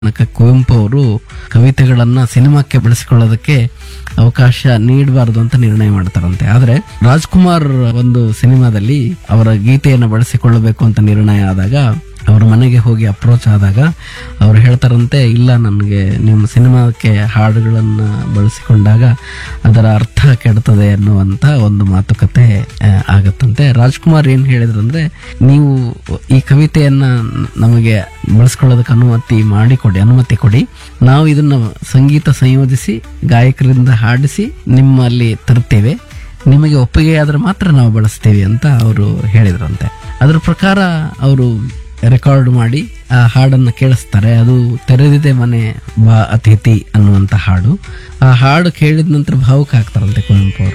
ತನಕ ಕುವೆಂಪು ಅವರು ಕವಿತೆಗಳನ್ನ ಸಿನಿಮಾಕ್ಕೆ ಬಳಸಿಕೊಳ್ಳೋದಕ್ಕೆ ಅವಕಾಶ ನೀಡಬಾರದು ಅಂತ ನಿರ್ಣಯ ಮಾಡ್ತಾರಂತೆ ಆದ್ರೆ ರಾಜ್ಕುಮಾರ್ ಒಂದು ಸಿನಿಮಾದಲ್ಲಿ ಅವರ ಗೀತೆಯನ್ನು ಬಳಸಿಕೊಳ್ಳಬೇಕು ಅಂತ ನಿರ್ಣಯ ಆದಾಗ ಅವ್ರ ಮನೆಗೆ ಹೋಗಿ ಅಪ್ರೋಚ್ ಆದಾಗ ಅವ್ರು ಹೇಳ್ತಾರಂತೆ ಇಲ್ಲ ನನಗೆ ನಿಮ್ಮ ಸಿನಿಮಾಕ್ಕೆ ಹಾಡುಗಳನ್ನ ಬಳಸಿಕೊಂಡಾಗ ಅದರ ಅರ್ಥ ಕೆಡ್ತದೆ ಅನ್ನುವಂತ ಒಂದು ಮಾತುಕತೆ ಆ, ಆಗತ್ತಂತೆ ರಾಜ್ಕುಮಾರ್ ಏನ್ ಹೇಳಿದ್ರಂದ್ರೆ ನೀವು ಈ ಕವಿತೆಯನ್ನ ನಮಗೆ ಬಳಸ್ಕೊಳ್ಳೋದಕ್ಕೆ ಅನುಮತಿ ಮಾಡಿಕೊಡಿ ಅನುಮತಿ ಕೊಡಿ ನಾವು ಇದನ್ನ ಸಂಗೀತ ಸಂಯೋಜಿಸಿ ಗಾಯಕರಿಂದ ಹಾಡಿಸಿ ನಿಮ್ಮಲ್ಲಿ ತರ್ತೇವೆ ನಿಮಗೆ ಒಪ್ಪಿಗೆ ಆದ್ರೆ ಮಾತ್ರ ನಾವು ಬಳಸ್ತೀವಿ ಅಂತ ಅವರು ಹೇಳಿದ್ರಂತೆ ಅದ್ರ ಪ್ರಕಾರ ಅವರು ರೆಕಾರ್ಡ್ ಮಾಡಿ ಆ ಹಾಡನ್ನ ಕೇಳಿಸ್ತಾರೆ ಅದು ತೆರೆದಿದೆ ಮನೆ ಬಾ ಅತಿಥಿ ಅನ್ನುವಂತ ಹಾಡು ಆ ಹಾಡು ಕೇಳಿದ ನಂತರ ಭಾವುಕ ಆಗ್ತಾರಂತೆ ಕುವೆಂಪು ಅವರು